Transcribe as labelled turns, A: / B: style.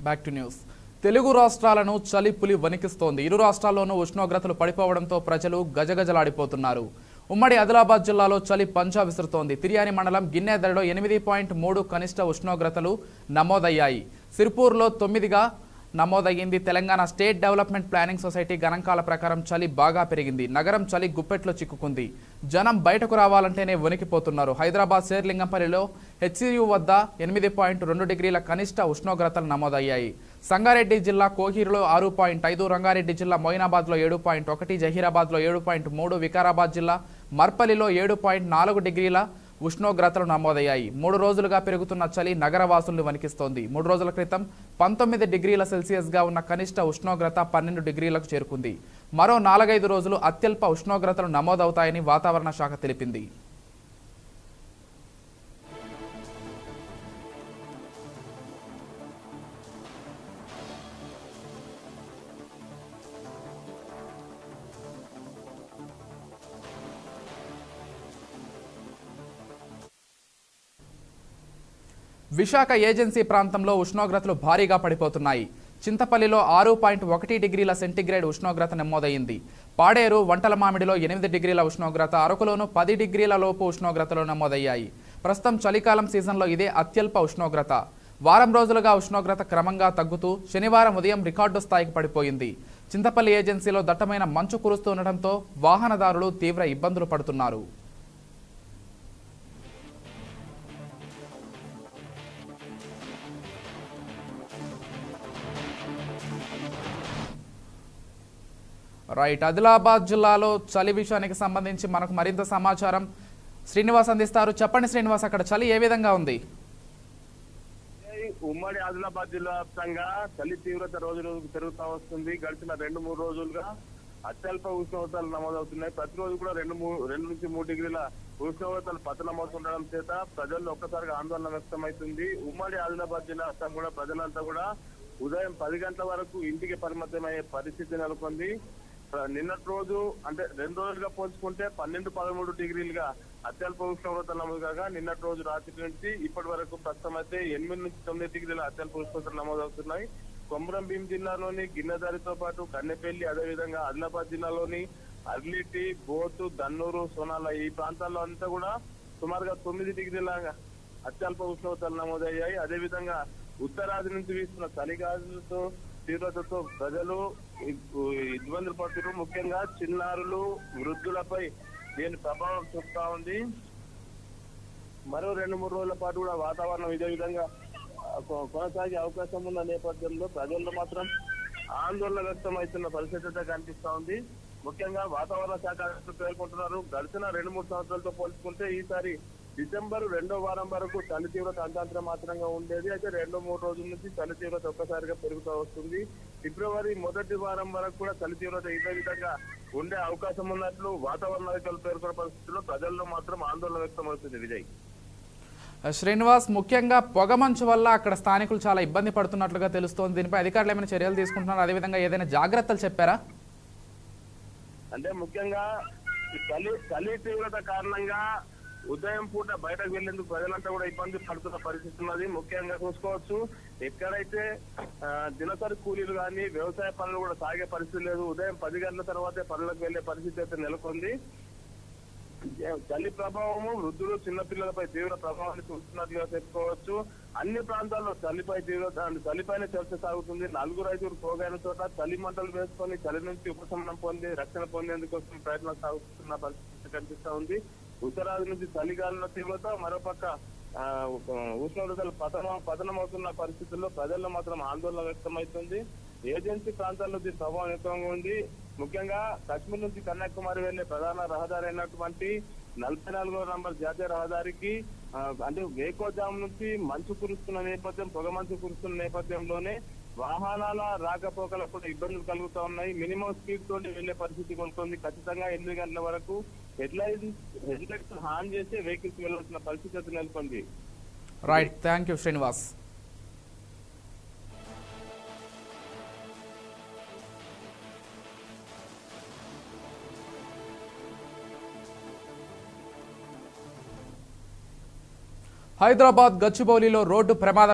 A: back to news Telugu రాష్ట్రాలను చలి పులి వణికిస్తోంది ఇరు రాష్ట్రాల్లోనూ ఉష్ణోగ్రతలు పడిపోవడంతో ప్రజలు గజగజలాడిపోతున్నారు ఉమ్మడి ఆదిలాబాద్ జిల్లాలో చలి పంచా విసురుతోంది తిర్యాని మండలం గిన్నెదరిలో ఎనిమిది పాయింట్ మూడు కనిష్ట ఉష్ణోగ్రతలు నమోదయ్యాయి సిర్పూర్లో తొమ్మిదిగా నమోదయ్యింది Telangana state development planning society గణాంకాల ప్రకారం చలి బాగా పెరిగింది నగరం చలి గుప్పెట్లో చిక్కుకుంది జనం బయటకు రావాలంటేనే వణికిపోతున్నారు హైదరాబాద్ శేర్లింగంపల్లిలో హెచ్సియు వద్ద ఎనిమిది పాయింట్ రెండు డిగ్రీల కనిష్ట ఉష్ణోగ్రతలు నమోదయ్యాయి సంగారెడ్డి జిల్లా కోహీరులో ఆరు పాయింట్ ఐదు రంగారెడ్డి జిల్లా మొయినాబాద్లో ఏడు పాయింట్ ఒకటి జహీరాబాద్లో ఏడు పాయింట్ మూడు వికారాబాద్ జిల్లా మర్పల్లిలో ఏడు పాయింట్ నాలుగు డిగ్రీల ఉష్ణోగ్రతలు నమోదయ్యాయి మూడు రోజులుగా పెరుగుతున్న చలి నగరవాసుల్ని వణికిస్తోంది మూడు రోజుల క్రితం పంతొమ్మిది డిగ్రీల సెల్సియస్గా ఉన్న కనిష్ట ఉష్ణోగ్రత పన్నెండు డిగ్రీలకు చేరుకుంది మరో నాలుగైదు రోజులు అత్యల్ప ఉష్ణోగ్రతలు నమోదవుతాయని వాతావరణ శాఖ తెలిపింది విశాఖ ఏజెన్సీ ప్రాంతంలో ఉష్ణోగ్రతలు భారీగా పడిపోతున్నాయి చింతపల్లిలో ఆరు పాయింట్ ఒకటి డిగ్రీల సెంటీగ్రేడ్ ఉష్ణోగ్రత నమోదైంది పాడేరు వంటల మామిడిలో ఎనిమిది డిగ్రీల ఉష్ణోగ్రత అరకులోను పది డిగ్రీల లోపు ఉష్ణోగ్రతలు నమోదయ్యాయి ప్రస్తుతం చలికాలం సీజన్లో ఇదే అత్యల్ప ఉష్ణోగ్రత వారం రోజులుగా ఉష్ణోగ్రత క్రమంగా తగ్గుతూ శనివారం ఉదయం రికార్డు స్థాయికి పడిపోయింది చింతపల్లి ఏజెన్సీలో దట్టమైన మంచు కురుస్తూ ఉండటంతో వాహనదారులు తీవ్ర ఇబ్బందులు పడుతున్నారు రైట్ ఆదిలాబాద్ జిల్లాలో చలి విషయానికి సంబంధించి మనకు మరింత సమాచారం శ్రీనివాస్ అందిస్తారు చెప్పండి శ్రీనివాస్ అక్కడ చలి ఏ విధంగా ఉంది
B: ఉమ్మడి ఆదిలాబాద్ జిల్లా వ్యాప్తంగా చలి తీవ్రత రోజు రోజుకు పెరుగుతా వస్తుంది గడిచిన రెండు మూడు రోజులుగా అత్యల్ప ఉష్ణోగ్రతలు నమోదవుతున్నాయి ప్రతిరోజు కూడా రెండు మూడు రెండు నుంచి మూడు డిగ్రీల ఉష్ణోగ్రతలు పతనమవుతుండడం చేత ప్రజల్లో ఒక్కసారిగా ఆందోళన వ్యక్తమవుతుంది ఉమ్మడి ఆదిలాబాద్ జిల్లా వ్యాప్తంగా కూడా ప్రజలంతా కూడా ఉదయం పది గంటల వరకు ఇంటికి పరిమితమయ్యే పరిస్థితి నెలకొంది ప్ర- నిన్నటి రోజు అంటే రెండు రోజులుగా పోల్చుకుంటే పన్నెండు పదమూడు డిగ్రీలుగా అత్యల్ప ఉష్ణోగ్రత నమోదు కాగా నిన్నటి రోజు రాత్రి నుంచి ఇప్పటి వరకు ప్రస్తుతం అయితే ఎనిమిది నుంచి తొమ్మిది డిగ్రీల అత్యల్ప ఉష్ణోగ్రతలు నమోదవుతున్నాయి కొమరం భీం జిల్లాలోని గిన్నెదారితో పాటు కన్నెపల్లి అదేవిధంగా ఆదిలాబాద్ జిల్లాలోని అర్లిటి బోతు దన్నూరు సోనాల ఈ ప్రాంతాల్లో అంతా కూడా సుమారుగా తొమ్మిది డిగ్రీల అత్యల్ప ఉష్ణోగ్రతలు నమోదయ్యాయి అదేవిధంగా ఉత్తరాది నుంచి వీస్తున్న చలిగాలులతో తీవ్రతతో ప్రజలు ఇ- ఇబ్బందులు పడుతున్నారు ముఖ్యంగా చిన్నారులు వృద్ధులపై దీని ప్రభావం చూస్తా ఉంది మరో రెండు మూడు రోజుల పాటు కూడా వాతావరణం ఇదే విధంగా ఆ, కొ- కొనసాగే అవకాశం ఉన్న నేపథ్యంలో ప్రజల్లో మాత్రం ఆందోళన వ్యక్తమవుతున్న పరిస్థితి అయితే కనిపిస్తా ఉంది ముఖ్యంగా వాతావరణ శాఖ అధికారులు పేర్కొంటున్నారు గడిచిన రెండు మూడు సంవత్సరాలతో పోల్చుకుంటే ఈసారి డిసెంబర్ రెండో వారం వరకు చలి తీవ్రత అంతంతరం మాత్రంగా ఉండేది అయితే రెండు మూడు రోజుల నుంచి చలి తీవ్రత ఒక్కసారిగా పెరుగుతూ వస్తుంది ఫిబ్రవరి మొదటి వారం వరకు కూడా చలి తీవ్రత ఇదే విధంగా ఉండే అవకాశం ఉన్నట్లు వాతావరణ అధికారులు పేర్కొన్న పరిస్థితుల్లో ప్రజల్లో మాత్రం ఆందోళన వ్యక్తమవుతుంది విజయ్
A: శ్రీనివాస్ ముఖ్యంగా పొగమంచు వల్ల అక్కడ స్థానికులు చాలా ఇబ్బంది పడుతున్నట్లుగా తెలుస్తోంది దీనిపై అధికారులు ఏమైనా చర్యలు తీసుకుంటున్నారు అదేవిధంగా ఏదైనా జాగ్రత్తలు చెప్పారా
B: అంటే ముఖ్యంగా ఈ చలి చలి తీవ్రత కారణంగా ఉదయం పూట బయటకు వెళ్లేందుకు ప్రజలంతా కూడా ఇబ్బంది పడుతున్న పరిస్థితి ఉన్నది ముఖ్యంగా చూసుకోవచ్చు ఎక్కడైతే ఆ, దినసరి కూలీలు కానీ వ్యవసాయ పనులు కూడా సాగే పరిస్థితి లేదు ఉదయం పది గంటల తర్వాతే పనులకు వెళ్లే పరిస్థితి అయితే నెలకొంది చలి ప్రభావము వృద్ధులు చిన్నపిల్లలపై తీవ్ర ప్రభావాన్ని చూస్తున్నట్లుగా చెప్పుకోవచ్చు అన్ని ప్రాంతాల్లో చలిపై తీవ్రత అంటే చలిపైన చర్చ సాగుతుంది నలుగురు ఐదుగురు పోగైన చోట చలి మంటలు వేసుకొని చలి నుంచి ఉపశమనం పొంది రక్షణ పొందేందుకోసం ప్రయత్నం సాగుతున్న పరిస్థితి కనిపిస్తా ఉంది ఉత్తరాది నుంచి చలిగాలుల తీవ్రత మరోపక్క ఆ, ఉష్ణోగ్రతలు పతనం పతనమవుతున్న పరిస్థితుల్లో ప్రజల్లో మాత్రం ఆందోళన వ్యక్తమవుతుంది ఏజెన్సీ ప్రాంతాల్లో దీని ప్రభావం ఎక్కువగా ఉంది ముఖ్యంగా కాశ్మీర్ నుంచి కన్యాకుమారి వెళ్లే ప్రధాన రహదారి అయినటువంటి నలభై నాలుగో నంబర్ జాతీయ రహదారికి ఆ, అంటే వేకోజాం నుంచి మంచు కురుస్తున్న నేపథ్యం పొగ మంచు కురుస్తున్న నేపథ్యంలోనే వాహనాల రాకపోకలకు కూడా ఇబ్బందులు కలుగుతా ఉన్నాయి మినిమం స్పీడ్ తోటి వెళ్లే పరిస్థితి కొనుక్కుంది ఖచ్చితంగా ఎనిమిది గంటల వరకు హెడ్లైన్స్ హెడ్లైట్స్ హాన్ చేసి వెహికల్స్ వెళ్లాల్సిన పరిస్థితి అయితే నెలకొంది
A: right thank you Srinivas Hyderabad గచ్చిబౌలిలో రోడ్డు ప్రమాదం